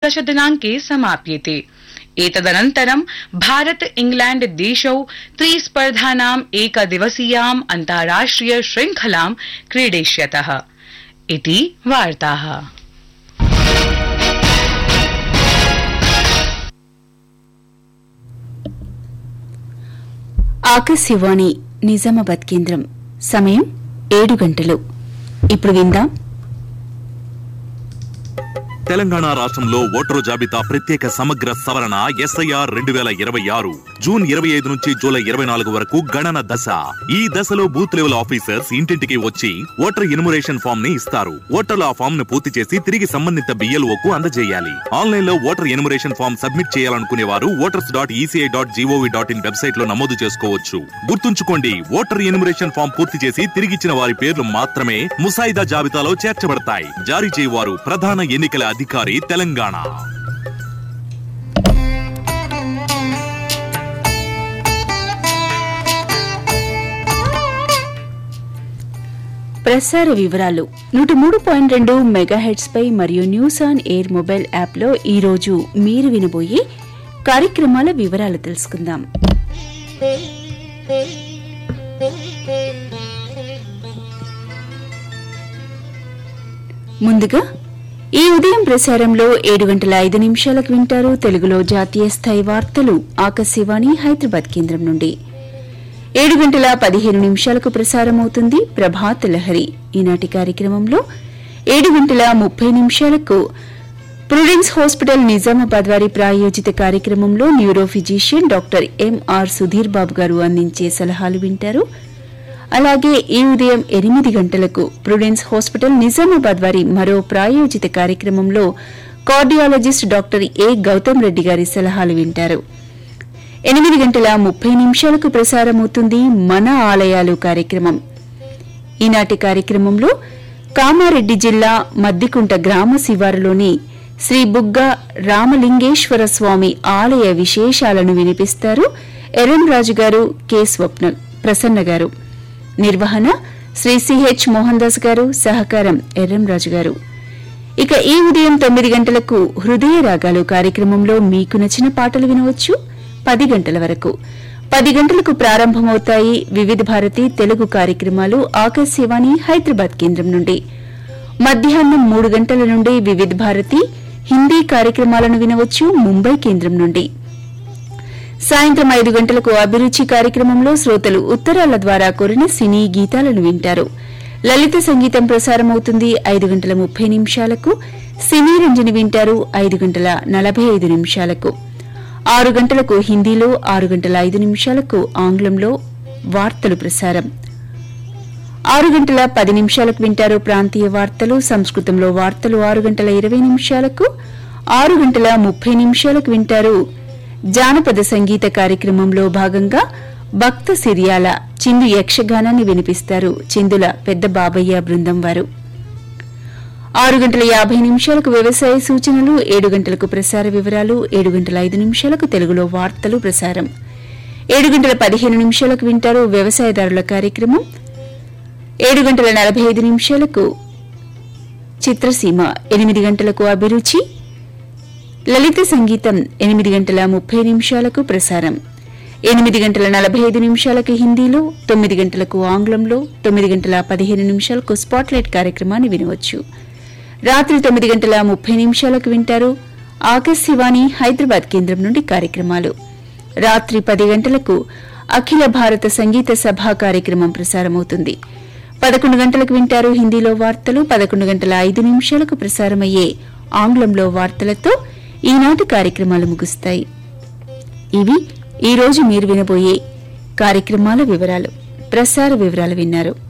सप्तदश दिनाङ्के समाप्येते एतदनन्तरं भारत इंग्लैण्ड देशौ त्रिस्पर्धानाम् एकदिवसीयाम् अन्ताराष्ट्रिय शृङ्खलां क्रीडिष्यतः इति वार्ताः ఆకాశవాణి నిజామాబాద్ కేంద్రం సమయం ఏడు గంటలు ఇప్పుడు విందాం తెలంగాణ రాష్ట్రంలో ఓటరు జాబితా ప్రత్యేక సమగ్ర సవరణ ఎస్ఐఆర్ రెండు వేల ఇరవై ఆరు జూన్ ఇరవై ఐదు నుంచి జూలై ఇరవై నాలుగు వరకు గణన దశ ఈ దశలో బూత్ లెవెల్ ఆఫీసర్స్ ఇంటింటికి వచ్చి ఓటర్ ఇనుమరేషన్ ఫామ్ ని ఇస్తారు ఓటర్లు ఆ ఫామ్ ను పూర్తి చేసి తిరిగి సంబంధిత బిఎల్ఓ కు అందజేయాలి ఆన్లైన్ లో ఓటర్ ఎనుమరేషన్ ఫామ్ సబ్మిట్ చేయాలనుకునే వారు voters dot ECI dot GOV dot in website లో నమోదు చేసుకోవచ్చు గుర్తుంచుకోండి ఓటర్ ఎనుమరేషన్ ఫామ్ పూర్తి చేసి తిరిగిచ్చిన వారి పేర్లు మాత్రమే ముసాయిదా జాబితాలో చేర్చబడతాయి జారీ చేయవారు ప్రధాన ఎన్నికల అధికారి తెలంగాణ ప్రసార వివరాలు నూట మూడు పాయింట్ రెండు మెగాహెడ్స్ పై మరియు న్యూస్ ఆన్ ఎయిర్ మొబైల్ యాప్లో ఈ రోజు మీరు వినబోయే కార్యక్రమాల వివరాలు తెలుసుకుందాం ముందుగా ఈ ఉదయం ప్రసారంలో ఏడు గంటల ఐదు నిమిషాలకు వింటారు తెలుగులో జాతీయ స్థాయి వార్తలు ఆకాశవాణి హైదరాబాద్ కేంద్రం నుండి ఏడు గంటల పదిహేను నిమిషాలకు ప్రసారమవుతుంది ప్రభాత్ లహరి ఈనాటి కార్యక్రమంలో ఏడు గంటల ముప్పై నిమిషాలకు ప్రుడెన్స్ హాస్పిటల్ నిజామాబాద్ వారి ప్రాయోజిత కార్యక్రమంలో neuro physician doctor MR Sudhir Babu garu అందించే సలహాలు వింటారు అలాగే ఈ ఉదయం ఎనిమిది గంటలకు ప్రుడెన్స్ హాస్పిటల్ నిజామాబాద్ వారి మరో ప్రాయోజిత కార్యక్రమంలో cardiologist doctor A Gautam Reddy గారి సలహాలు వింటారు ఎనిమిది గంటల ముప్పై నిమిషాలకు ప్రసారమవుతుంది మన ఆలయాలు కార్యక్రమం ఈనాటి కార్యక్రమంలో కామారెడ్డి జిల్లా మద్దికుంట గ్రామ శివారులోని శ్రీ బుగ్గ రామలింగేశ్వర స్వామి ఆలయ విశేషాలను వినిపిస్తారు ఎర్రంరాజు గారు కె స్వప్న ప్రసన్న గారు నిర్వహణ శ్రీ సిహెచ్ మోహన్ దాస్ గారు సహకారం ఎర్రంరాజు గారు ఇక ఈ ఉదయం తొమ్మిది గంటలకు హృదయ రాగాలు కార్యక్రమంలో మీకు నచ్చిన పాటలు వినవచ్చు పది గంటల వరకు పది గంటలకు ప్రారంభమవుతాయి వివిధ భారతి తెలుగు కార్యక్రమాలు ఆకాశవాణి హైదరాబాద్ కేంద్రం నుండి మధ్యాహ్నం మూడు గంటల నుండి వివిధ భారతి హిందీ కార్యక్రమాలను వినవచ్చు ముంబై కేంద్రం నుండి సాయంత్రం ఐదు గంటలకు అభిరుచి కార్యక్రమంలో శ్రోతలు ఉత్తరాల ద్వారా కోరిన సినీ గీతాలను వింటారు లలిత సంగీతం ప్రసారమవుతుంది ఐదు గంటల ముప్పై నిమిషాలకు సినీ రంజని వింటారు ఐదు గంటల నలభై ఐదు నిమిషాలకు ఆరు గంటలకు హిందీలో ఆరు గంటల ఐదు నిమిషాలకు ఆంగ్లంలో వార్తలు ప్రసారం ఆరు గంటల పది నిమిషాలకు వింటారు ప్రాంతీయ వార్తలు సంస్కృతంలో వార్తలు ఆరు గంటల ఇరవై నిమిషాలకు ఆరు గంటల ముప్పై నిమిషాలకు వింటారు జానపద సంగీత కార్యక్రమంలో భాగంగా భక్త సిరియాల చిందు యక్షగానాన్ని వినిపిస్తారు చిందుల పెద్ద బాబయ్య బృందం వారు ఆరు గంటల యాభై నిమిషాలకు వ్యవసాయ సూచనలు ఏడు గంటలకు ప్రసార వివరాలు ఏడు గంటల ఐదు నిమిషాలకు తెలుగులో వార్తలు ప్రసారం ఏడు గంటల పదిహేను నిమిషాలకు వింటారు వ్యవసాయదారుల కార్యక్రమం ఏడు గంటల నలభై ఐదు నిమిషాలకు చిత్రసీమ ఎనిమిది గంటలకు అభిరుచి లలిత సంగీతం ఎనిమిది గంటల ముప్పై నిమిషాలకు ప్రసారం ఎనిమిది గంటల నలభై ఐదు నిమిషాలకు హిందీలో తొమ్మిది గంటలకు ఆంగ్లంలో తొమ్మిది గంటల పదిహేను నిమిషాలకు స్పాట్లైట్ కార్యక్రమాన్ని వినవచ్చు రాత్రి తొమ్మిది గంటల ముప్పై నిమిషాలకు వింటారు ఆకాశవాణి హైదరాబాద్ కేంద్రం నుండి కార్యక్రమాలు రాత్రి పది గంటలకు అఖిల భారత సంగీత సభ కార్యక్రమం ప్రసారమవుతుంది పదకొండు గంటలకు వింటారు హిందీలో వార్తలు పదకొండు గంటల ఐదు నిమిషాలకు ప్రసారమయ్యే ఆంగ్లంలో వార్తలతో ఈనాటి కార్యక్రమాలు ముగుస్తాయి ఇవి ఈ రోజు మీరు వినబోయే కార్యక్రమాల వివరాలు ప్రసార వివరాలు విన్నారు